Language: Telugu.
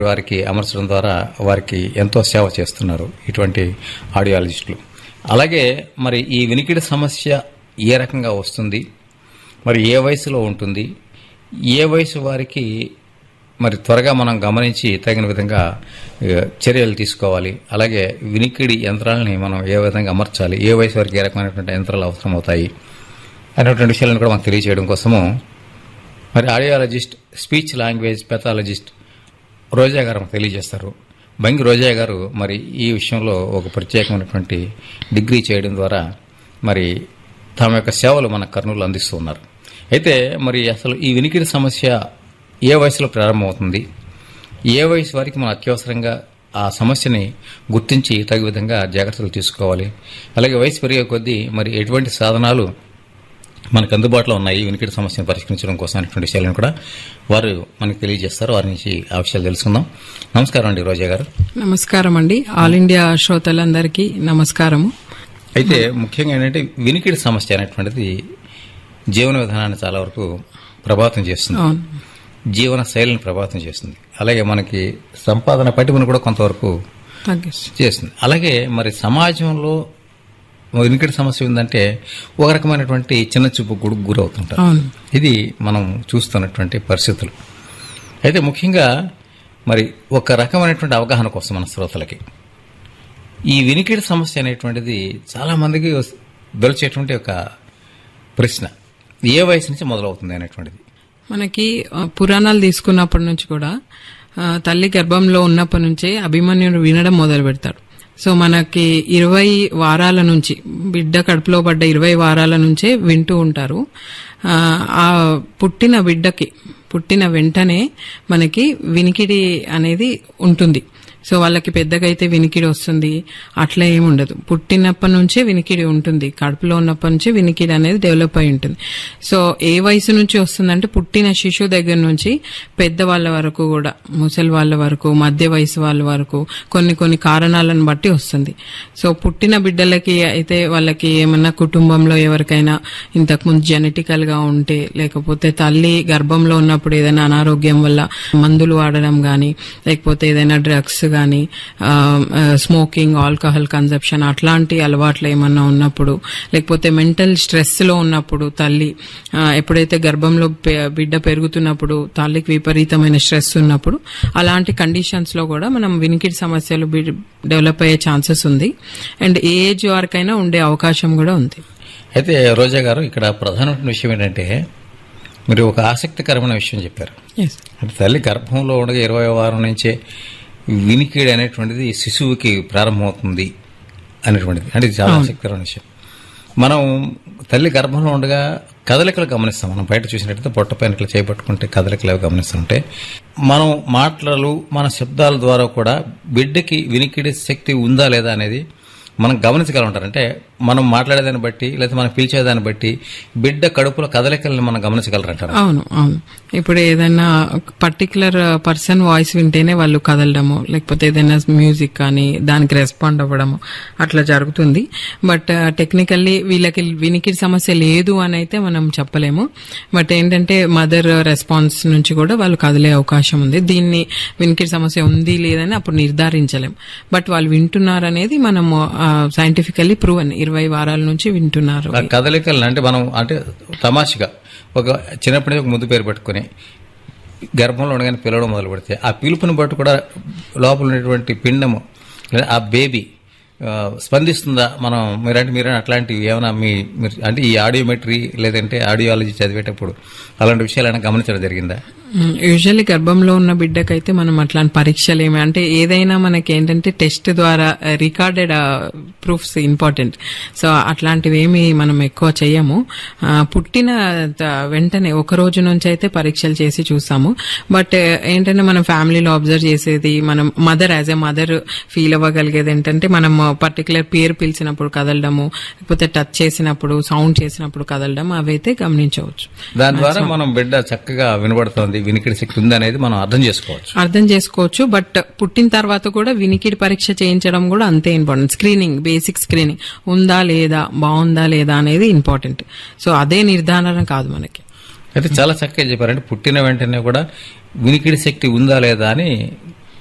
వారికి అమర్చడం ద్వారా వారికి ఎంతో సేవ చేస్తున్నారు ఇటువంటి ఆడియాలజిస్టులు అలాగే మరి ఈ వినికిడి సమస్య ఏ రకంగా వస్తుంది మరి ఏ వయసులో ఉంటుంది ఏ వయసు వారికి మరి త్వరగా మనం గమనించి తగిన విధంగా ఏ, చర్యలు తీసుకోవాలి అలాగే వినికిడి యంత్రాలని మనం ఏ విధంగా అమర్చాలి ఏ వయసు వారికి ఏ రకమైనటువంటి యంత్రాలు అవసరమవుతాయి అనేటువంటి విషయాలను కూడా మనకు తెలియజేయడం కోసము మరి audiologist speech language pathologist Roja గారు మనకు తెలియజేస్తారు బంగి రోజా గారు మరి ఈ విషయంలో ఒక ప్రత్యేకమైనటువంటి డిగ్రీ చేయడం ద్వారా మరి తమ యొక్క సేవలు మన కర్నూలు అందిస్తూ ఉన్నారు అయితే మరి అసలు ఈ వినికిడి సమస్య ఏ వయసులో ప్రారంభమవుతుంది ఏ వయసు వారికి మనం అత్యవసరంగా ఆ సమస్యని గుర్తించి తగు విధంగా జాగ్రత్తలు తీసుకోవాలి అలాగే వయసు పెరిగే కొద్దీ మరి ఎటువంటి సాధనాలు మనకు అందుబాటులో ఉన్నాయి ఈ వినికిడి సమస్యను పరిష్కరించడం కోసం అనేటువంటి విషయాలను కూడా వారు మనకు తెలియజేస్తారు వారి నుంచి ఆ విషయాలు తెలుసుకుందాం నమస్కారం అండి రోజా గారు నమస్కారం అండి ఆల్ ఇండియా శ్రోతలందరికీ నమస్కారము అయితే ముఖ్యంగా ఏంటంటే వినికిడి సమస్య అనేటువంటిది జీవన విధానాన్ని చాలా వరకు ప్రభావితం చేస్తుంది అవును జీవన శైలిని ప్రభావితం చేస్తుంది అలాగే మనకి సంపాదన పట్టిమను కూడా కొంతవరకు తగ్గిస్తుంది చేస్తుంది అలాగే మరి సమాజంలో వినికిడి సమస్య ఉందంటే ఒక రకమైనటువంటి చిన్న చూపు కూడా గురవుతుంటారు అవును ఇది మనం చూస్తున్నటువంటి పరిస్థితులు అయితే ముఖ్యంగా మరి ఒక రకమైనటువంటి అవగాహన కోసం మన శ్రోతలకి ఈ వినికిడి సమస్య అనేటువంటిది చాలా మందికి దొరిచేటువంటి ఒక ప్రశ్న ఏ వయసు నుంచి మొదలవుతుంది అనేటువంటిది మనకి ఆ, పురాణాలు తీసుకున్నప్పటి నుంచి కూడా ఆ, తల్లి గర్భంలో ఉన్నప్పటి నుంచే అభిమన్యుడు వినడం మొదలు పెడతాడు సో మనకి ఇరవై వారాల నుంచి బిడ్డ కడుపులో పడ్డ ఇరవై వారాల నుంచే వింటూ ఉంటారు ఆ, ఆ పుట్టిన బిడ్డకి పుట్టిన వెంటనే మనకి వినికిడి అనేది ఉంటుంది సో వాళ్ళకి పెద్దగా అయితే వినికిడి వస్తుంది అట్లా ఏమి ఉండదు పుట్టినప్పటి నుంచే వినికిడి ఉంటుంది కడుపులో ఉన్నప్పటి నుంచే వినికిడి అనేది డెవలప్ అయి ఉంటుంది సో ఏ వయసు నుంచి వస్తుందంటే పుట్టిన శిశువు దగ్గర నుంచి పెద్ద వాళ్ళ వరకు కూడా ముసలి వాళ్ళ వరకు మధ్య వయసు వాళ్ళ వరకు కొన్ని కొన్ని కారణాలను బట్టి వస్తుంది సో పుట్టిన బిడ్డలకి అయితే వాళ్ళకి ఏమన్నా కుటుంబంలో ఎవరికైనా ఇంతకుముందు జెనెటికల్ గా ఉంటే లేకపోతే తల్లి గర్భంలో ఉన్నప్పుడు ఏదైనా అనారోగ్యం వల్ల మందులు వాడడం గాని లేకపోతే ఏదైనా డ్రగ్స్ గాని స్మోకింగ్ ఆల్కహాల్ కన్సప్షన్ అట్లాంటి అలవాట్లు ఏమన్నా ఉన్నప్పుడు లేకపోతే మెంటల్ స్ట్రెస్ లో ఉన్నప్పుడు తల్లి ఆ, ఎప్పుడైతే గర్భంలో పె- బిడ్డ పెరుగుతున్నప్పుడు తల్లికి విపరీతమైన స్ట్రెస్ ఉన్నప్పుడు అలాంటి కండిషన్స్ లో కూడా మనం వినికిడి సమస్యలు డెవలప్ అయ్యే ఛాన్సెస్ ఉంది అండ్ ఏ ఏజ్ వరకైనా ఉండే అవకాశం కూడా ఉంది అయితే రోజా గారు ఇక్కడ ప్రధానమైన విషయం ఏంటంటే మీరు ఒక ఆసక్తికరమైన విషయం చెప్పారు ఎస్ అంటే తల్లి గర్భంలో ఉండగా ఇరవై వారం నుంచే వినికిడి అనేటువంటిది శిశువుకి ప్రారంభమవుతుంది అనేటువంటిది అంటే ఇది చాలా ఆసక్తికరమైన విషయం మనం తల్లి గర్భంలో ఉండగా కదలికలు గమనిస్తాం మనం బయట చూసినట్టయితే పొట్ట పైన ఇట్లా చేపట్టుకుంటే కదలికలు అవి గమనిస్తుంటే మనం మాటలు మన శబ్దాల ద్వారా కూడా బిడ్డకి వినికిడి శక్తి ఉందా లేదా అనేది మనం గమనించగలం అంటే మనం మాట్లాడేదాన్ని బట్టి లేదా మనం పిలిచేదాన్ని బట్టి బిడ్డ కడుపులో కదలికలను మనం గమనించగలరంటారు అవును అవును ఇప్పుడు ఏదైనా పర్టికులర్ పర్సన్ వాయిస్ వింటేనే వాళ్ళు కదలడము లేకపోతే ఏదైనా మ్యూజిక్ కానీ దానికి రెస్పాండ్ అవ్వడము అట్లా జరుగుతుంది బట్ టెక్నికల్లీ వీళ్ళకి వినికిడి సమస్య లేదు అని అయితే మనం చెప్పలేము బట్ ఏంటంటే మదర్ రెస్పాన్స్ నుంచి కూడా వాళ్ళు కదిలే అవకాశం ఉంది దీన్ని వినికిడి సమస్య ఉంది లేదని అప్పుడు నిర్ధారించలేం బట్ వాళ్ళు వింటున్నారు అనేది మనం సైంటిఫికల్లీ ప్రూవ్ అని ఇరవై వారాల నుంచి వింటున్నారు ఆ కదలికలను అంటే మనం అంటే తమాషగా ఒక చిన్నప్పటి నుంచి ఒక ముద్దు పేరు పెట్టుకుని గర్భంలో ఉండగానే పిలవడం మొదలు పెడితే ఆ పిలుపుని బట్టి కూడా లోపల ఉన్నటువంటి పిండము లేదా ఆ బేబీ ఆ, స్పందిస్తుందా మనం మీరంటే మీరు అట్లాంటివి ఏమైనా మీ మీరు అంటే ఈ ఆడియోమెట్రీ లేదంటే ఆడియాలజీ చదివేటప్పుడు అలాంటి విషయాలు ఏమైనా గమనించడం జరిగిందా యూజువల్లీ గర్భంలో ఉన్న బిడ్డకైతే మనం అట్లాంటి పరీక్షలు ఏమి అంటే ఏదైనా మనకి ఏంటంటే టెస్ట్ ద్వారా రికార్డెడ్ ప్రూఫ్స్ ఇంపార్టెంట్ సో అట్లాంటివి ఏమి మనం ఎక్కువ చెయ్యము ఆ, పుట్టిన త- వెంటనే ఒక రోజు నుంచి అయితే పరీక్షలు చేసి చూస్తాము బట్ ఏంటంటే మనం ఫ్యామిలీలో అబ్జర్వ్ చేసేది మనం mother as a mother feel అవ్వగలిగేది ఏంటంటే మనం పర్టికులర్ పేరు పిలిచినప్పుడు కదలడము లేకపోతే టచ్ చేసినప్పుడు సౌండ్ చేసినప్పుడు కదలడం అవైతే గమనించవచ్చు దాని ద్వారా మనం బిడ్డ చక్కగా వినబడుతోంది వినికిడి శక్తి ఉంది అనేది మనం అర్థం చేసుకోవచ్చు అర్థం చేసుకోవచ్చు బట్ పుట్టిన తర్వాత కూడా వినికిడి పరీక్ష చేయించడం కూడా అంతే ఇంపార్టెంట్ స్క్రీనింగ్ బేసిక్ స్క్రీనింగ్ ఉందా లేదా బాగుందా లేదా అనేది ఇంపార్టెంట్ సో అదే నిర్ధారణ కాదు మనకి అయితే చాలా చక్కగా చెప్పారంటే పుట్టిన వెంటనే కూడా వినికిడి శక్తి ఉందా లేదా అని